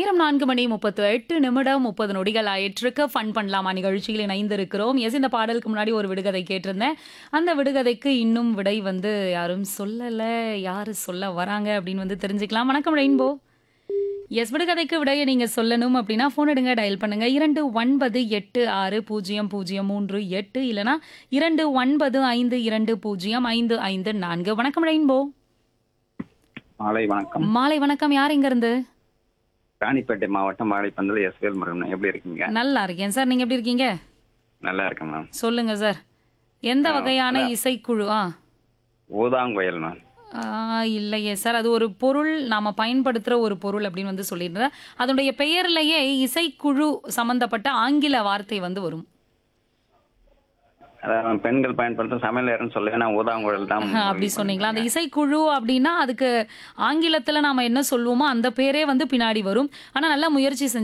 நேரம் நான்கு மணி முப்பத்து எட்டு நிமிடம் முப்பது நொடிகள் ஆயிற்றுக்கு ஃபன் பண்ணலாமா நிகழ்ச்சியில் இணைந்திருக்கிறோம் எஸ் இந்த பாடலுக்கு முன்னாடி ஒரு விடுகதை கேட்டிருந்தேன் அந்த விடுகதைக்கு இன்னும் விடை வந்து யாரும் சொல்லலை யாரு சொல்ல வராங்க அப்படின்னு வந்து தெரிஞ்சுக்கலாம் வணக்கம் ரெயின்போ எஸ் விடுகதைக்கு விடையை நீங்கள் சொல்லணும் அப்படின்னா ஃபோன் எடுங்க டயல் பண்ணுங்க இரண்டு ஒன்பது எட்டு ஆறு பூஜ்ஜியம் பூஜ்ஜியம் மூன்று எட்டு இல்லைனா இரண்டு ஒன்பது ஐந்து இரண்டு பூஜ்ஜியம் ஐந்து ஐந்து நான்கு வணக்கம் ரெயின்போ மாலை வணக்கம் மாலை வணக்கம் யார் இங்க இருந்து ராணிப்பேட்டை மாவட்டம் வாழைப்பந்தல் எஸ் வேல்முருகன் எப்படி இருக்கீங்க நல்லா இருக்கேன் சார் நீங்க எப்படி இருக்கீங்க நல்லா இருக்கேன் மேம் சொல்லுங்க சார் எந்த வகையான இசைக்குழு ஆ ஊதாங்குயல் மேம் ஆ, இல்லையே சார் அது ஒரு பொருள் நாம பயன்படுத்துற ஒரு பொருள் அப்படின்னு வந்து சொல்லியிருந்தேன் அதனுடைய பெயர்லயே இசைக்குழு சம்பந்தப்பட்ட ஆங்கில வார்த்தை வந்து வரும் அதாவது பெண்கள் பயன்படுத்தும் சமையல் சொல்ல நான் ஊதாங்குழல் தான் அப்படி சொன்னீங்களா அந்த இசைக்குழு அப்படின்னா அதுக்கு ஆங்கிலத்துல நாம என்ன சொல்லுவோமோ அந்த பேரே வந்து பின்னாடி வரும் ஆனா நல்ல முயற்சி செஞ்சு